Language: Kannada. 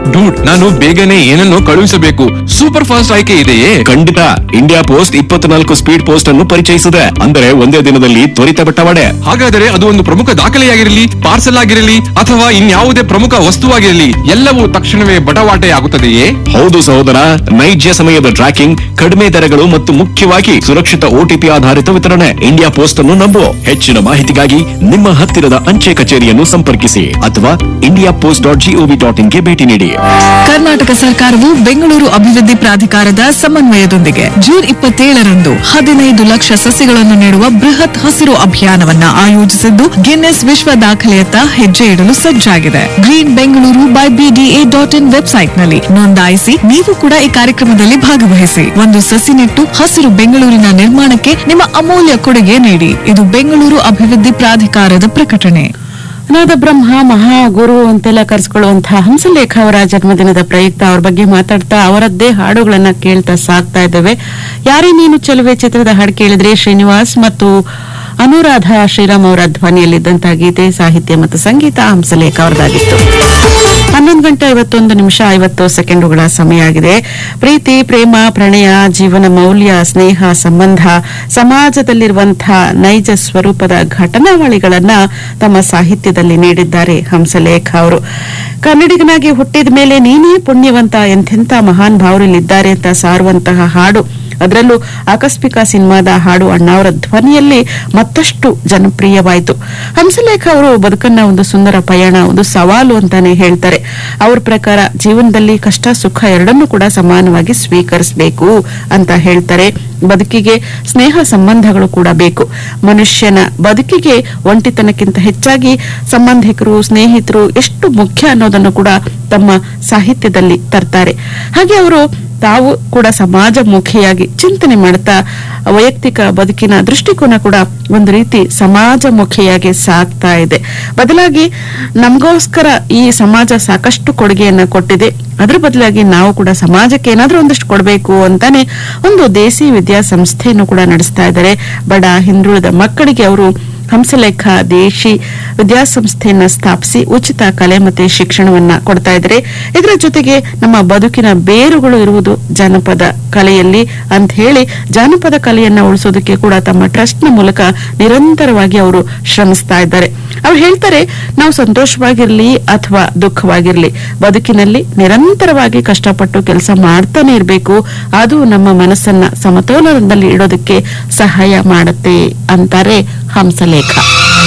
ಡೂಡ್ ನಾನು ಬೇಗನೆ ಏನನ್ನೋ ಕಳುಹಿಸಬೇಕು ಸೂಪರ್ ಫಾಸ್ಟ್ ಆಯ್ಕೆ ಇದೆಯೇ ಖಂಡಿತ ಇಂಡಿಯಾ ಪೋಸ್ಟ್ ಇಪ್ಪತ್ನಾಲ್ಕು ಸ್ಪೀಡ್ ಪೋಸ್ಟ್ ಅನ್ನು ಪರಿಚಯಿಸಿದೆ ಅಂದರೆ ಒಂದೇ ದಿನದಲ್ಲಿ ತ್ವರಿತ ಬಟ್ಟವಾಡೆ ಹಾಗಾದರೆ ಅದು ಒಂದು ಪ್ರಮುಖ ದಾಖಲೆಯಾಗಿರಲಿ ಪಾರ್ಸಲ್ ಆಗಿರಲಿ ಅಥವಾ ಇನ್ಯಾವುದೇ ಪ್ರಮುಖ ವಸ್ತುವಾಗಿರಲಿ ಎಲ್ಲವೂ ತಕ್ಷಣವೇ ಬಟವಾಟೆ ಆಗುತ್ತದೆಯೇ ಹೌದು ಸಹೋದರ ನೈಜ ಸಮಯದ ಟ್ರ್ಯಾಕಿಂಗ್ ಕಡಿಮೆ ದರಗಳು ಮತ್ತು ಮುಖ್ಯವಾಗಿ ಸುರಕ್ಷಿತ ಓಟಿಪಿ ಆಧಾರಿತ ವಿತರಣೆ ಇಂಡಿಯಾ ಪೋಸ್ಟ್ ಅನ್ನು ನಂಬು ಹೆಚ್ಚಿನ ಮಾಹಿತಿಗಾಗಿ ನಿಮ್ಮ ಹತ್ತಿರದ ಅಂಚೆ ಕಚೇರಿಯನ್ನು ಸಂಪರ್ಕಿಸಿ ಅಥವಾ India post dot G O V dot ಇನ್ಗೆ ಭೇಟಿ ನೀಡಿ ಕರ್ನಾಟಕ ಸರ್ಕಾರವು ಬೆಂಗಳೂರು ಅಭಿವೃದ್ಧಿ ಪ್ರಾಧಿಕಾರದ ಸಮನ್ವಯದೊಂದಿಗೆ ಜೂನ್ ಇಪ್ಪತ್ತೇಳರಂದು ಹದಿನೈದು ಲಕ್ಷ ಸಸಿಗಳನ್ನು ನೆಡುವ ಬೃಹತ್ ಹಸಿರು ಅಭಿಯಾನವನ್ನ ಆಯೋಜಿಸಿದ್ದು ಗಿನ್ನೆಸ್ ವಿಶ್ವ ದಾಖಲೆಯತ್ತ ಹೆಜ್ಜೆ ಇಡಲು ಸಜ್ಜಾಗಿದೆ green Bengaluru by B D A dot in ವೆಬ್ಸೈಟ್ನಲ್ಲಿ ನೋಂದಾಯಿಸಿ ನೀವು ಕೂಡ ಈ ಕಾರ್ಯಕ್ರಮದಲ್ಲಿ ಭಾಗವಹಿಸಿ ಒಂದು ಸಸಿ ನೆಟ್ಟು ಹಸಿರು ಬೆಂಗಳೂರಿನ ನಿರ್ಮಾಣಕ್ಕೆ ನಿಮ್ಮ ಅಮೂಲ್ಯ ಕೊಡುಗೆ ನೀಡಿ ಇದು ಬೆಂಗಳೂರು ಅಭಿವೃದ್ಧಿ ಪ್ರಾಧಿಕಾರದ ಪ್ರಕಟಣೆ ಅನಾಥ ಬ್ರಹ್ಮ ಮಹಾ ಗುರು ಅಂತೆಲ್ಲ ಕರೆಸ್ಕೊಳ್ಳುವಂತಹ ಹಂಸಲೇಖ ಅವರ ಜನ್ಮದಿನದ ಪ್ರಯುಕ್ತ ಅವ್ರ ಬಗ್ಗೆ ಮಾತಾಡ್ತಾ ಅವರದ್ದೇ ಹಾಡುಗಳನ್ನ ಕೇಳ್ತಾ ಸಾಕ್ತಾ ಇದ್ದೇವೆ ಯಾರೇ ನೀನು ಚೆಲುವೆ ಚಿತ್ರದ ಹಾಡು ಕೇಳಿದ್ರೆ ಶ್ರೀನಿವಾಸ್ ಮತ್ತು ಅನುರಾಧ ಶ್ರೀರಾಮ್ ಅವರ ಧ್ವನಿಯಲ್ಲಿದ್ದಂತಹ ಗೀತೆ ಸಾಹಿತ್ಯ ಮತ್ತು ಸಂಗೀತ ಹಂಸಲೇಖ ಅವರದಾಗಿತ್ತು ಹನ್ನೊಂದು ಗಂಟೆ ಐವತ್ತೊಂದು ನಿಮಿಷ ಐವತ್ತು ಸೆಕೆಂಡುಗಳ ಸಮಯ ಆಗಿದೆ ಪ್ರೀತಿ ಪ್ರೇಮ ಪ್ರಣಯ ಜೀವನ ಮೌಲ್ಯ ಸ್ನೇಹ ಸಂಬಂಧ ಸಮಾಜದಲ್ಲಿರುವಂತಹ ನೈಜ ಸ್ವರೂಪದ ಘಟನಾವಳಿಗಳನ್ನ ತಮ್ಮ ಸಾಹಿತ್ಯದಲ್ಲಿ ನೀಡಿದ್ದಾರೆ ಹಂಸಲೇಖ ಅವರು ಕನ್ನಡಿಗನಾಗಿ ಹುಟ್ಟಿದ ಮೇಲೆ ನೀನೇ ಪುಣ್ಯವಂತ ಎಂಥೆಂಥ ಮಹಾನ್ ಭಾವರಿಲ್ಲಿದ್ದಾರೆ ಅಂತ ಸಾರುವಂತಹ ಹಾಡು ಅದರಲ್ಲೂ ಆಕಸ್ಮಿಕ ಸಿನಿಮಾದ ಹಾಡು ಅಣ್ಣಾವರ ಧ್ವನಿಯಲ್ಲಿ ಮತ್ತಷ್ಟು ಜನಪ್ರಿಯವಾಯಿತು ಹಂಸಲೇಖ ಅವರು ಬದುಕನ್ನ ಒಂದು ಸುಂದರ ಪಯಣ ಒಂದು ಸವಾಲು ಅಂತಾನೆ ಹೇಳ್ತಾರೆ ಅವ್ರ ಪ್ರಕಾರ ಜೀವನದಲ್ಲಿ ಕಷ್ಟ ಸುಖ ಎರಡನ್ನೂ ಕೂಡ ಸಮಾನವಾಗಿ ಸ್ವೀಕರಿಸಬೇಕು ಅಂತ ಹೇಳ್ತಾರೆ ಬದುಕಿಗೆ ಸ್ನೇಹ ಸಂಬಂಧಗಳು ಕೂಡ ಬೇಕು ಮನುಷ್ಯನ ಬದುಕಿಗೆ ಒಂಟಿತನಕ್ಕಿಂತ ಹೆಚ್ಚಾಗಿ ಸಂಬಂಧಿಕರು ಸ್ನೇಹಿತರು ಎಷ್ಟು ಮುಖ್ಯ ಅನ್ನೋದನ್ನು ಕೂಡ ತಮ್ಮ ಸಾಹಿತ್ಯದಲ್ಲಿ ತರ್ತಾರೆ ಹಾಗೆ ಅವರು ತಾವು ಕೂಡ ಸಮಾಜಮುಖಿಯಾಗಿ ಚಿಂತನೆ ಮಾಡ್ತಾ ವೈಯಕ್ತಿಕ ಬದುಕಿನ ದೃಷ್ಟಿಕೋನ ಕೂಡ ಒಂದು ರೀತಿ ಸಮಾಜಮುಖಿಯಾಗಿ ಸಾಗ್ತಾ ಇದೆ ಬದಲಾಗಿ ನಮಗೋಸ್ಕರ ಈ ಸಮಾಜ ಸಾಕಷ್ಟು ಕೊಡುಗೆಯನ್ನ ಕೊಟ್ಟಿದೆ ಅದ್ರ ಬದಲಾಗಿ ನಾವು ಕೂಡ ಸಮಾಜಕ್ಕೆ ಏನಾದ್ರೂ ಒಂದಷ್ಟು ಕೊಡಬೇಕು ಅಂತಾನೆ ಒಂದು ದೇಸಿ ವಿದ್ಯಾಸಂಸ್ಥೆಯನ್ನು ಕೂಡ ನಡೆಸ್ತಾ ಇದ್ದಾರೆ ಬಡ ಹಿಂದುಳಿದ ಮಕ್ಕಳಿಗೆ ಅವರು ಹಂಸಲೇಖ ದೇಶಿ ವಿದ್ಯಾಸಂಸ್ಥೆಯನ್ನ ಸ್ಥಾಪಿಸಿ ಉಚಿತ ಕಲೆ ಮತ್ತೆ ಶಿಕ್ಷಣವನ್ನ ಕೊಡ್ತಾ ಇದ್ದಾರೆ ಇದರ ಜೊತೆಗೆ ನಮ್ಮ ಬದುಕಿನ ಬೇರುಗಳು ಇರುವುದು ಜಾನಪದ ಕಲೆಯಲ್ಲಿ ಅಂತ ಹೇಳಿ ಜಾನಪದ ಕಲೆಯನ್ನ ಉಳಿಸೋದಕ್ಕೆ ಕೂಡ ತಮ್ಮ ಟ್ರಸ್ಟ್ ನ ಮೂಲಕ ನಿರಂತರವಾಗಿ ಅವರು ಶ್ರಮಿಸ್ತಾ ಇದ್ದಾರೆ ಅವ್ರು ಹೇಳ್ತಾರೆ ನಾವು ಸಂತೋಷವಾಗಿರ್ಲಿ ಅಥವಾ ದುಃಖವಾಗಿರ್ಲಿ ಬದುಕಿನಲ್ಲಿ ನಿರಂತರವಾಗಿ ಕಷ್ಟಪಟ್ಟು ಕೆಲಸ ಮಾಡ್ತಾನೆ ಇರಬೇಕು ಅದು ನಮ್ಮ ಮನಸ್ಸನ್ನ ಸಮತೋಲನದಲ್ಲಿ ಇಡೋದಕ್ಕೆ ಸಹಾಯ ಮಾಡುತ್ತೆ ಅಂತಾರೆ ಹಂಸಲೇಖ